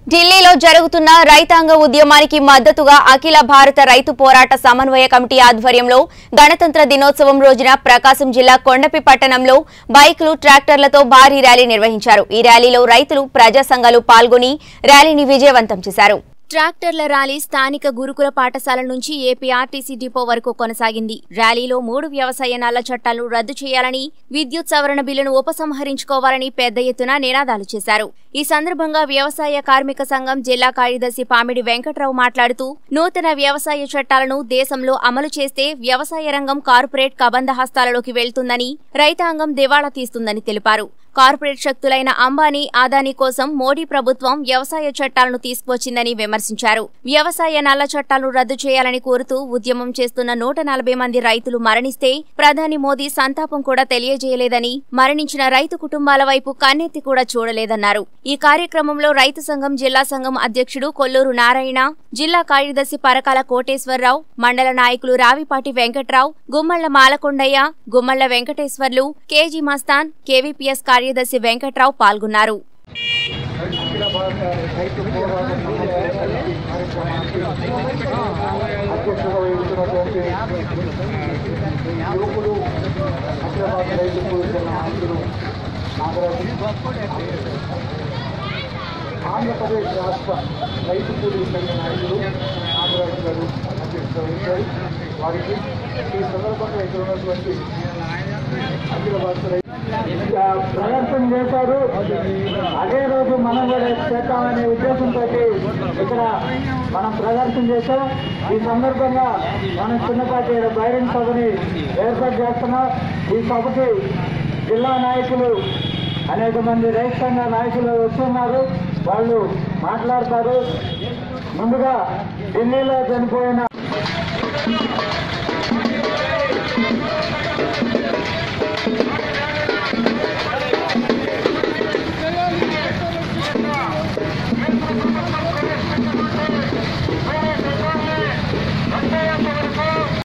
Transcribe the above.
ఢిల్లీలో జరుగుతున్న రైతాంగ ఉద్యమానికి మద్దతుగా అఖిల భారత రైతు పోరాట సమన్వయ కమిటీ ఆధ్వర్యంలో గణతంత్ర దినోత్సవం రోజున ప్రకాశం జిల్లా కొండపి పట్టణంలో బైకులు ట్రాక్టర్లతో భారీ ర్యాలీ నిర్వహించారు ఈ ర్యాలీలో రైతులు ప్రజా సంఘాలు పాల్గొని ర్యాలీని విజయవంతం చేశారు ట్రాక్టర్ల ర్యాలీ స్థానిక గురుకుల పాఠశాల నుంచి ఏపీ ఆర్టీసీ డిపో వరకు కొనసాగింది ర్యాలీలో మూడు వ్యవసాయ నల్ల చట్టాలను రద్దు చేయాలని విద్యుత్ సవరణ బిల్లును ఉపసంహరించుకోవాలని పెద్ద ఎత్తున నినాదాలు చేశారు ఈ సందర్భంగా వ్యవసాయ కార్మిక సంఘం జిల్లా కార్యదర్శి పామిడి వెంకట్రావు మాట్లాడుతూ నూతన వ్యవసాయ చట్టాలను దేశంలో అమలు చేస్తే వ్యవసాయ రంగం కార్పొరేట్ కబంధ హస్తాలలోకి వెళ్తుందని రైతాంగం దివాళా తీస్తుందని తెలిపారు కార్పొరేట్ శక్తులైన అంబానీ ఆదానీ కోసం మోడీ ప్రభుత్వం వ్యవసాయ చట్టాలను తీసుకువచ్చిందని విమర్శించారు వ్యవసాయ నల్ల చట్టాలను రద్దు చేయాలని కోరుతూ ఉద్యమం చేస్తున్న నూట నలభై మంది రైతులు మరణిస్తే ప్రధాని మోదీ సంతాపం కూడా తెలియజేయలేదని మరణించిన రైతు కుటుంబాల వైపు కన్నెత్తి కూడా చూడలేదన్నారు ఈ కార్యక్రమంలో రైతు సంఘం జిల్లా సంఘం అధ్యక్షుడు కొల్లూరు నారాయణ జిల్లా కార్యదర్శి పరకాల కోటేశ్వరరావు మండల నాయకులు రావిపాటి వెంకట్రావు గుమ్మళ్ల మాలకొండయ్య గుమ్మళ్ల వెంకటేశ్వర్లు కేజీ మస్తాన్ కేవీపీఎస్ కార్యదర్శి వెంకట్రావు పాల్గొన్నారు అఖిల భారత రైతు పోరాట సమన్వయ సమితి కార్యక్రమానికి అధ్యక్షుగా వహిస్తున్నటువంటి యువకులు అఖిల భారత రైతు కూడిన నాయకులు నాగరాజు ఆంధ్రప్రదేశ్ రాష్ట్ర రైతు కూలీల సంఘ నాయకులు నాగరాజు గారు అధ్యక్షత వహించారు వారికి ఈ సందర్భంగా ఇక్కడ ఉన్నటువంటి అఖిల భారత రైతు ప్రదర్శన చేశారు అదే రోజు మనం కూడా చేద్దామనే ఉద్దేశంతో ఇక్కడ మనం ప్రదర్శన చేశాం ఈ సందర్భంగా మనం చిన్నపాటి బహిరంగ సభని ఏర్పాటు చేస్తున్నాం ఈ సభకి జిల్లా నాయకులు అనేక మంది రైతు సంఘ నాయకులు వస్తున్నారు వాళ్ళు మాట్లాడతారు ముందుగా ఢిల్లీలో చనిపోయిన